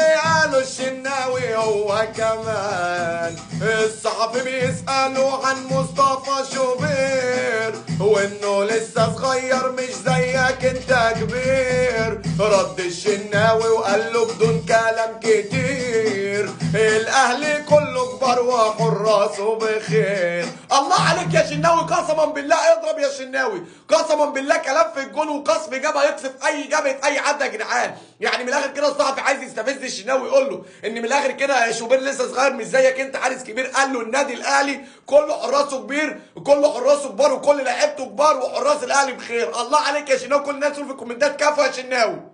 اللي قاله الشناوي هو كمان الصحفي بيسألوا عن مصطفى شوبير وانه لسه صغير مش زيك انت كبير رد الشناوي وقال له بدون كلام كتير الاهلي كله كبر وحراسه بخير الله عليك يا شناوي قسما بالله اضرب يا شناوي قسما بالله كلام في الجون وقصف جبهه يقصف اي جبهه اي حد يا جدعان يعني من الاخر كده الصحفي عايز يستفز الشناوي يقول له ان من الاخر كده يا شوبير لسه صغير مش زيك انت حارس كبير قال له النادي الاهلي كله حراسه كبير وكله حراسه كبار وكل لعيبته كبار وحراس الاهلي بخير الله عليك يا شناوي كل الناس تقول في الكومنتات كفو يا شناوي